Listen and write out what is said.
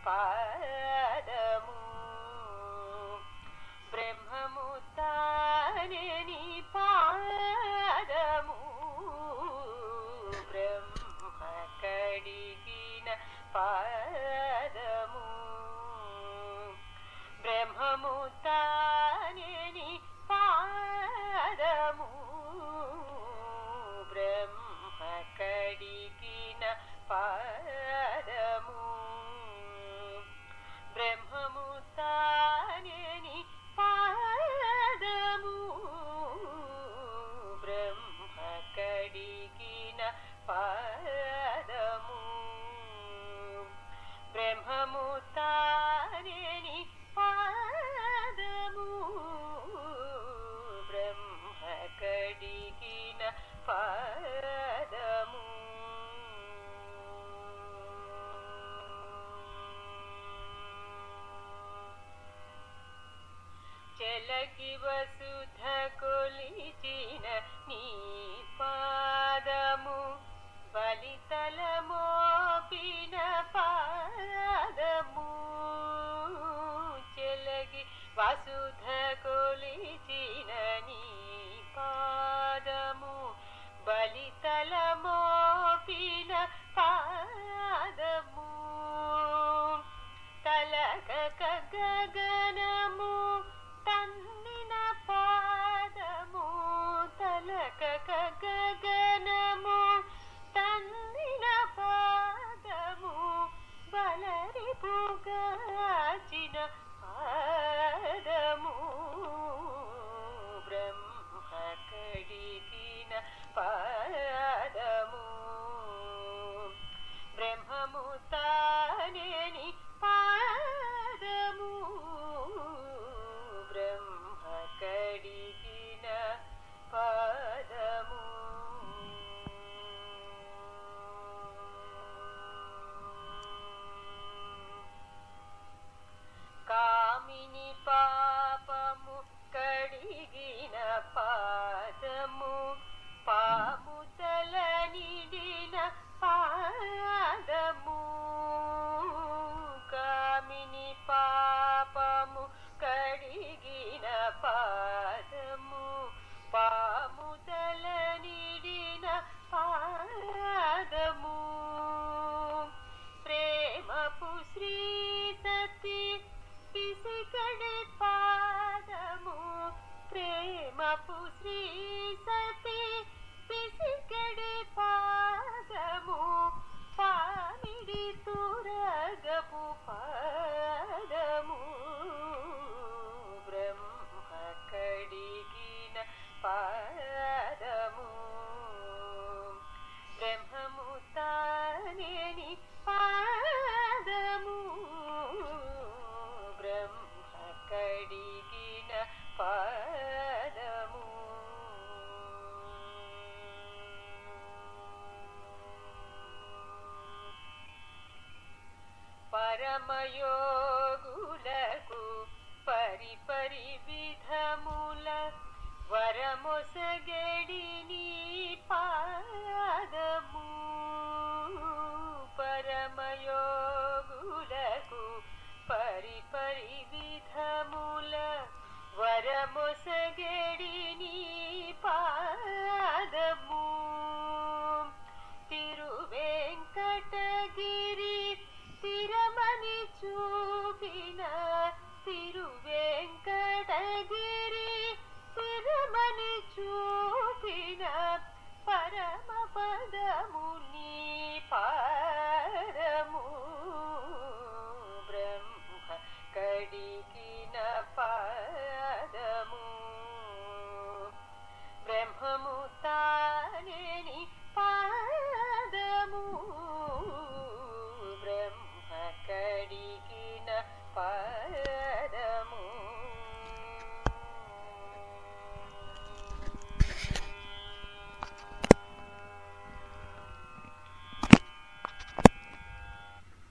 పాదము బ్రహ్మము తానే నీ పాదము బ్రహ్మ కడిగిన పాదము బ్రహ్మము తానే నీ పాదము బ్రహ్మ కడిగిన పాదము బ్రహ్మము తానే నీ పాదము బ్రహ్మ కడిగిన పాదము బ్రహ్మము తానే నీ పాదము బ్రహ్మ కడిగిన పాదము చెలకి వసుధ కొలిచిన నీ పాదము బలితల మోపిన పాదము చెలగి వసుధ కొలిచిన నీ పాదము బలితల మోపిన పాదము తలక గగనము తన్నిన పాదము తలక గగనము తన్నిన పాదము బలరి పుగాచిన పాదము బ్రహ్మ కడిగిన పాదము బ్రహ్మము తానేని పాదము బ్రహ్మ కడిగిన పాదము కామిని పాపము కడిగిన పాదము పాముతల నిడిన పాదము కామిని పాపము కడిగిన పాదము పాముతల నిడిన పాదము ప్రేమపు శ్రీ సతి పిసికడి పాదము ప్రేమపు శ్రీ సతి పిసికడి పాదము పామిడి తురగపు పాదము బ్రహ్మ కడిగిన పాదము బ్రహ్మము తానేని పాదము బ్రహ్మ కడిగిన పాదము పరమయోగులకు పరిపరి విధముల వరమొసగడి